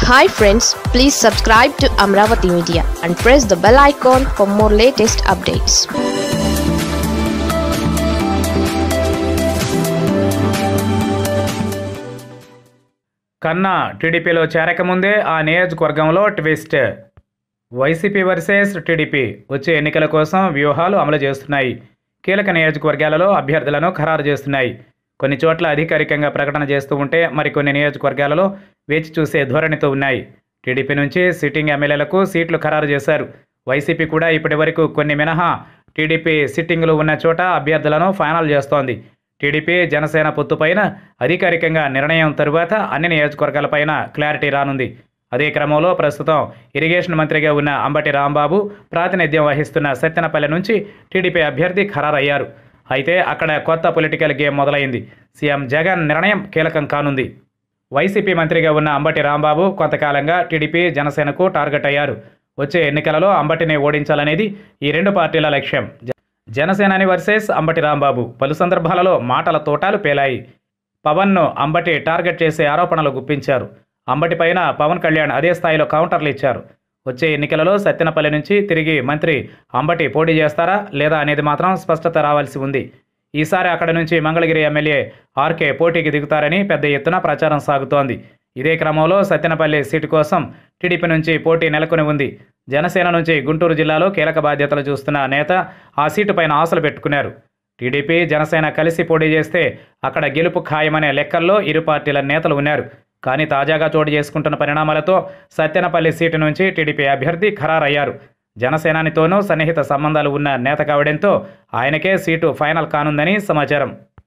hi friends please subscribe to Amaravati media and press the bell icon for more latest updates Kanna టీడీపీలో చేరకముందే ఆ నియోజకవర్గంలో twist YCP versus TDP వచ్చే ఎన్నికల కోసం వ్యూహాలు అమలు చేస్తున్నాయి కీలక నియోజకవర్గాలలో అభ్యర్థులను ఖరారు చేస్తున్నాయి కొన్ని చోట్ల అధికారికంగా ప్రకటన చేస్తూ ఉంటే మరికొన్ని నియోజకవర్గాలలో వేచి చూసే ధోరణితో ఉన్నాయి టీడీపీ నుంచి సిట్టింగ్ ఎమ్మెల్యేలకు సీట్లు ఖరారు చేశారు వైసీపీ కూడా ఇప్పటివరకు కొన్ని మినహా టీడీపీ సిట్టింగులు ఉన్న చోట అభ్యర్థులను ఫైనల్ చేస్తోంది టీడీపీ జనసేన పొత్తుపైన అధికారికంగా నిర్ణయం తరువాత అన్ని నియోజకవర్గాలపైన క్లారిటీ రానుంది అదే క్రమంలో ప్రస్తుతం ఇరిగేషన్ మంత్రిగా ఉన్న అంబటి రాంబాబు ప్రాతినిధ్యం వహిస్తున్న సత్తెనపల్లి నుంచి టీడీపీ అభ్యర్థి ఖరారయ్యారు అయితే అక్కడ కొత్త పొలిటికల్ గేమ్ మొదలైంది సీఎం జగన్ నిర్ణయం కీలకం కానుంది వైసీపీ మంత్రిగా ఉన్న అంబటి రాంబాబు కొంతకాలంగా టీడీపీ జనసేనకు టార్గెట్ అయ్యారు వచ్చే ఎన్నికలలో అంబటిని ఓడించాలనేది ఈ రెండు పార్టీల లక్ష్యం జ- జనసేనాని వర్సెస్ అంబటి రాంబాబు పలు సందర్భాలలో మాటల తోటాలు పేలాయి పవన్ను అంబటి టార్గెట్ చేసే ఆరోపణలు గుప్పించారు అంబటిపైన పవన్ కళ్యాణ్ అదే స్థాయిలో కౌంటర్లు ఇచ్చారు వచ్చే ఎన్నికలలో సత్తెనపల్లి నుంచి తిరిగి మంత్రి అంబటి పోటీ చేస్తారా లేదా అనేది మాత్రం స్పష్టత రావాల్సి ఉంది ఈసారి అక్కడ నుంచి మంగళగిరి ఎమ్మెల్యే ఆర్కే పోటీకి దిగుతారని పెద్ద ఎత్తున ప్రచారం సాగుతోంది ఇదే క్రమంలో సత్తెనపల్లి సీటు కోసం టీడీపీ నుంచి పోటీ నెలకొని ఉంది జనసేన నుంచి గుంటూరు జిల్లాలో కీలక బాధ్యతలు చూస్తున్న నేత ఆ సీటు పైన ఆశలు పెట్టుకున్నారు టీడీపీ జనసేన కలిసి పోటీ చేస్తే అక్కడ గెలుపు ఖాయమనే లెక్కల్లో ఇరు పార్టీల నేతలు ఉన్నారు కానీ తాజాగా చోటు చేసుకుంటున్న పరిణామాలతో సత్తెనపల్లి సీటు నుంచి టీడీపీ అభ్యర్థి ఖరారయ్యారు జనసేనానితోనూ సన్నిహిత సంబంధాలు ఉన్న నేత కావడంతో ఆయనకే సీటు ఫైనల్ కానుందని సమాచారం